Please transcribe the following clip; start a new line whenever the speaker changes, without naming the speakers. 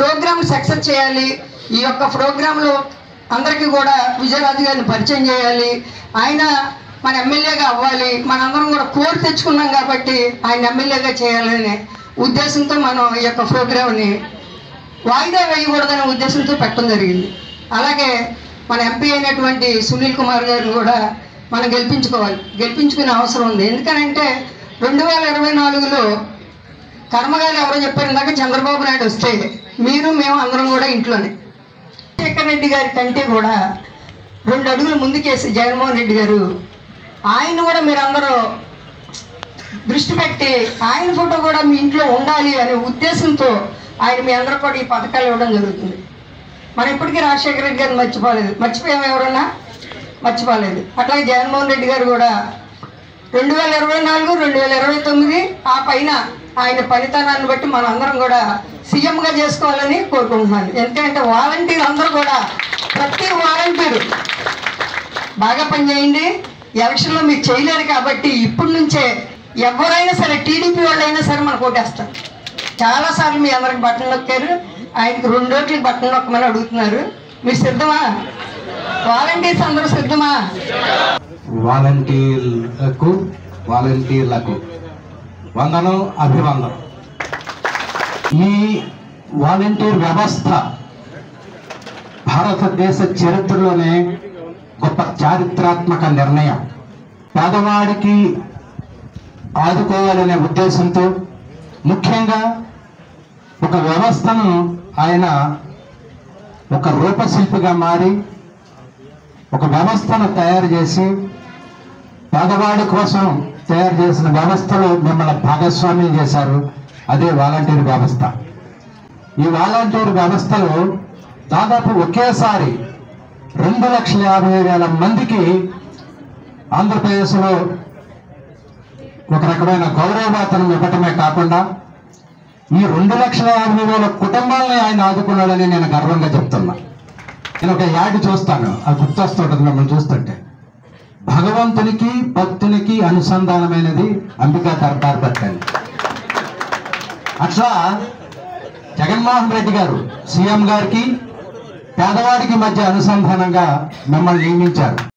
programme success చేయాలి ఈ యొక్క ప్రోగ్రాంలో అందరికీ కూడా విజయరాజు గారిని పరిచయం చేయాలి ఆయన మన ఎమ్మెల్యేగా అవ్వాలి మనందరం కూడా కోరి తెచ్చుకున్నాం కాబట్టి ఆయన ఎమ్మెల్యేగా చేయాలనే ఉద్దేశంతో మనం ఈ యొక్క ప్రోగ్రామ్ని వాయిదా వేయకూడదనే ఉద్దేశంతో పెట్టడం జరిగింది అలాగే మన ఎంపీ అయినటువంటి సునీల్ కుమార్ గారిని కూడా మనం గెలిపించుకోవాలి గెలిపించుకునే అవసరం ఉంది ఎందుకనంటే రెండు వేల ఇరవై నాలుగులో కర్మగారు ఎవరో చెప్పారు ఇందాక చంద్రబాబు నాయుడు వస్తే మీరు మేము అందరం కూడా ఇంట్లోనే శేఖర్ రెడ్డి గారి కంటే కూడా రెండు అడుగులు ముందుకేసి జగన్మోహన్ రెడ్డి గారు ఆయన కూడా మీరందరూ దృష్టి పెట్టి ఆయన ఫోటో కూడా మీ ఇంట్లో ఉండాలి అనే ఉద్దేశంతో ఆయన మీ అందరూ కూడా ఈ పథకాలు ఇవ్వడం జరుగుతుంది మనం ఇప్పటికీ రాజశేఖర రెడ్డి గారిని మర్చిపోలేదు మర్చిపోయాము ఎవరన్నా మర్చిపోలేదు అట్లాగే జగన్మోహన్ రెడ్డి గారు కూడా రెండు వేల ఇరవై నాలుగు రెండు వేల ఇరవై తొమ్మిది ఆ పైన ఆయన పనితనాన్ని బట్టి మనందరం కూడా సీఎంగా చేసుకోవాలని కోరుకుంటున్నాను ఎందుకంటే వాలంటీర్ అందరూ కూడా ప్రతి వాలంటీరు బాగా పనిచేయండి ఎలక్షన్లో మీరు చేయలేరు కాబట్టి ఇప్పటి నుంచే ఎవరైనా సరే టీడీపీ వాళ్ళైనా సరే మనకు ఓటేస్తారు చాలాసార్లు మీ అందరికి బట్టలు నొక్కారు ఆయనకి రెండు రోజులకి బట్టలు నొక్కమని అడుగుతున్నారు మీరు సిద్ధమా వాలంటీర్స్ అందరూ సిద్ధమా
వాలంటీర్లకు వాలంటీర్లకు వందనం అభివందనం ఈ వాలంటీర్ వ్యవస్థ భారతదేశ చరిత్రలోనే గొప్ప చారిత్రాత్మక నిర్ణయం పేదవాడికి ఆదుకోవాలనే ఉద్దేశంతో ముఖ్యంగా ఒక వ్యవస్థను ఆయన ఒక రూపశిల్పిగా మారి ఒక వ్యవస్థను తయారు చేసి పేదవాడి కోసం తయారు చేసిన వ్యవస్థలో మిమ్మల్ని భాగస్వామ్యం చేశారు అదే వాలంటీర్ వ్యవస్థ ఈ వాలంటీర్ వ్యవస్థలో దాదాపు ఒకేసారి రెండు లక్షల యాభై వేల మందికి ఆంధ్రప్రదేశ్లో ఒక రకమైన గౌరవవేతనం ఇవ్వటమే కాకుండా ఈ రెండు లక్షల యాభై వేల కుటుంబాలని ఆయన ఆదుకున్నాడని నేను గర్వంగా చెప్తున్నా నేను ఒక యాడ్ చూస్తాను అది గుర్తొస్తుంటుంది మిమ్మల్ని చూస్తుంటే భగవంతునికి భక్తునికి అనుసంధానమైనది అంబికా దర్బార్ పెట్టండి అట్లా జగన్మోహన్ రెడ్డి గారు సీఎం గారికి పేదవాడికి మధ్య అనుసంధానంగా మిమ్మల్ని నియమించారు